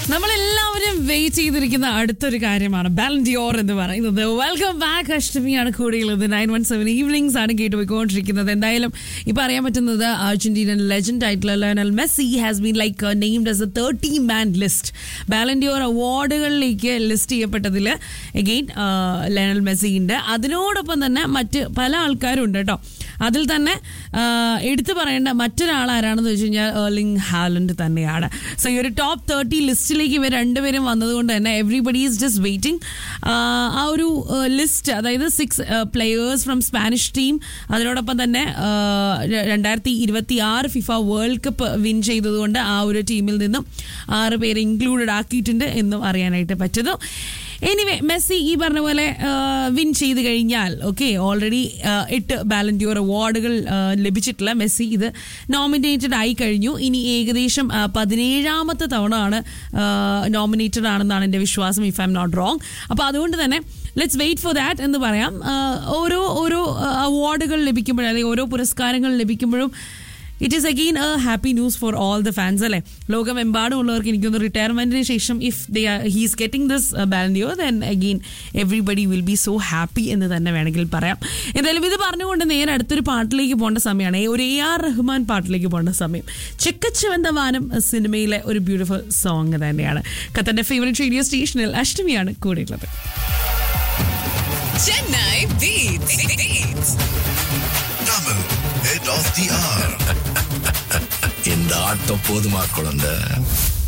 നമ്മളെല്ലാവരും വെയിറ്റ് ചെയ്തിരിക്കുന്ന അടുത്തൊരു കാര്യമാണ് ബാലൻഡിയോർ എന്ന് പറയുന്നത് വെൽക്കം ബാക്ക് അഷ്ടമിയാണ് കൂടിയുള്ളത് നയൻ വൺ സെവൻ ഈവനിങ്സ് ആണ് കേട്ടുപോയിക്കൊണ്ടിരിക്കുന്നത് എന്തായാലും ഇപ്പൊ അറിയാൻ പറ്റുന്നത് അർജന്റീനൻ ലെജൻഡ് ആയിട്ടുള്ള Lionel Messi has been like named as a thirty man list Ballon d'Or അവാർഡുകളിലേക്ക് ലിസ്റ്റ് ചെയ്യപ്പെട്ടതിൽ എഗെയിൻ ലയണൽ മെസ്സി ഉണ്ട് അതിനോടൊപ്പം തന്നെ മറ്റ് പല ആൾക്കാരും ഉണ്ട് കേട്ടോ അതിൽ തന്നെ ആ, എടുത്തു പറയേണ്ട മറ്റൊരാൾ ആരാണെന്ന് വെച്ച് കഴിഞ്ഞാൽ ഏർലിംഗ് ഹാലൻഡ് തന്നെയാണ് സോ ഈ ഒരു ടോപ്പ് തേർട്ടി ലിസ്റ്റിലേക്ക് ഇവർ രണ്ടുപേരും വന്നതുകൊണ്ട് തന്നെ എവറിബഡി ഈസ് ജസ്റ്റ് വെയിറ്റിംഗ് ആ ഒരു ലിസ്റ്റ് അതായത് six players from Spanish team അതിനോടൊപ്പം തന്നെ ആ, ര- രണ്ടായിരത്തി ഇരുപത്തി ആറ് ഫിഫ വേൾഡ് കപ്പ് വിൻ ചെയ്തതുകൊണ്ട് ആ ഒരു ടീമിൽ നിന്നും ആറ് പേര് ഇൻക്ലൂഡഡ് ആക്കിയിട്ടുണ്ട് എന്നും അറിയാനായിട്ട് പറ്റുന്നു എനിവേ മെസ്സി ഈ പറഞ്ഞ പോലെ വിൻ ചെയ്ത് കഴിഞ്ഞാൽ ഓക്കെ ഓൾറെഡി എട്ട് ബാലൻഡിയോർ അവാർഡുകൾ ലഭിച്ചിട്ടില്ല മെസ്സി ഇത് നോമിനേറ്റഡ് ആയി കഴിഞ്ഞു ഇനി ഏകദേശം ആ, പതിനേഴാമത്തെ തവണ ആണ് നോമിനേറ്റഡ് ആണെന്നാണ് എൻ്റെ വിശ്വാസം if I'm not wrong അപ്പോൾ അതുകൊണ്ട് തന്നെ ലെറ്റ്സ് വെയിറ്റ് ഫോർ ദാറ്റ് എന്ന് പറയാം ആ, ഓരോ ഓരോ അവാർഡുകൾ ലഭിക്കുമ്പോഴും അല്ലെങ്കിൽ ഓരോ പുരസ്കാരങ്ങൾ ലഭിക്കുമ്പോഴും it is again a happy news for all the fans അല്ലേ ലോകമെമ്പാടും ഉള്ളവർക്ക് എനിക്കൊന്ന് റിട്ടയർമെന്റിന് ശേഷം if they he's getting this Ballon d'Or then again everybody will be so happy എന്ന് തന്നെ വേണമെങ്കിൽ പറയാം എന്തായാലും ഇത് പറഞ്ഞുകൊണ്ട് നേരെ അടുത്തൊരു പാട്ടിലേക്ക് പോകേണ്ട സമയമാണ് ഒരു എ ആർ റഹ്മാൻ പാട്ടിലേക്ക് പോകേണ്ട സമയം ചെക്കച്ചുവന്ത വാനം സിനിമയിലെ ഒരു ബ്യൂട്ടിഫുൾ സോങ് തന്നെയാണ് ഖത്തറിന്റെ ഫേവറേറ്റ് റേഡിയോ സ്റ്റേഷനിൽ അഷ്ടമിയാണ് കൂടെയുള്ളത് Chennai Beats. Beats. Tamil, head of the hour. இந்த ஆட்டம் போதுமா குழந்தை